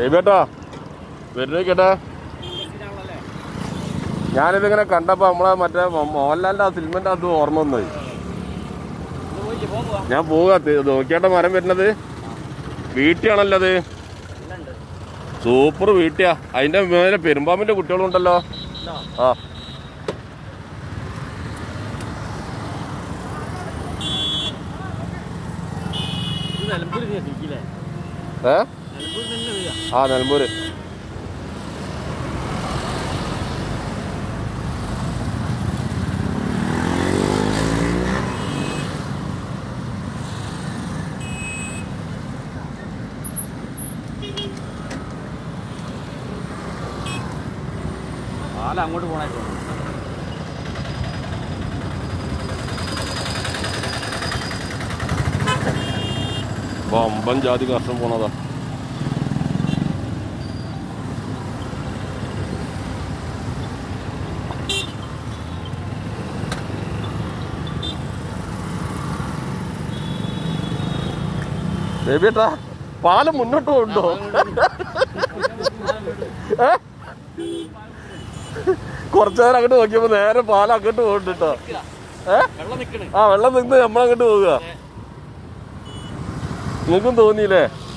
ബേബേട്ടാ വരുന്നേ കേട്ടാ ഞാനിതിങ്ങനെ കണ്ടപ്പോ നമ്മളെ മറ്റേ മോ- മോഹൻലാലിന്റെ ആ സിനിമന്റെ അത് ഓർമ്മ വന്നത് ഞാൻ പോവാ തി- നോക്കിയാട്ട മരം വരുന്നത് വീട്ടിയാണല്ലോ അത് സൂപ്പർ വീട്ടിയാ അതിന്റെ മേലെ പെരുമ്പാമ്പിന്റെ കുട്ടികളുണ്ടല്ലോ ആ നിലമ്പൂർ ശരിക്കില്ലേ ഏ നിലമ്പൂർ തന്നെ വരിക ആ നിലമ്പൂര് പാല അങ്ങോട്ട് പോണായിരുന്നു വമ്പൻ ജാതി കർഷം പോണതാ ബേബിയേട്ടാ പാലം മുന്നോട്ട് കൊണ്ടോ കുറച്ചു നേരം അങ്ങോട്ട് നോക്കിയപ്പോ നേരെ പാലം അങ്ങോട്ട് പോകണ്ടോ ഏ വെള്ളം നിക്കണ് ആ വെള്ളം നിന്ന് നമ്മളങ്ങോട്ട് പോവുക നിങ്ങൾക്കും തോന്നിയില്ലേ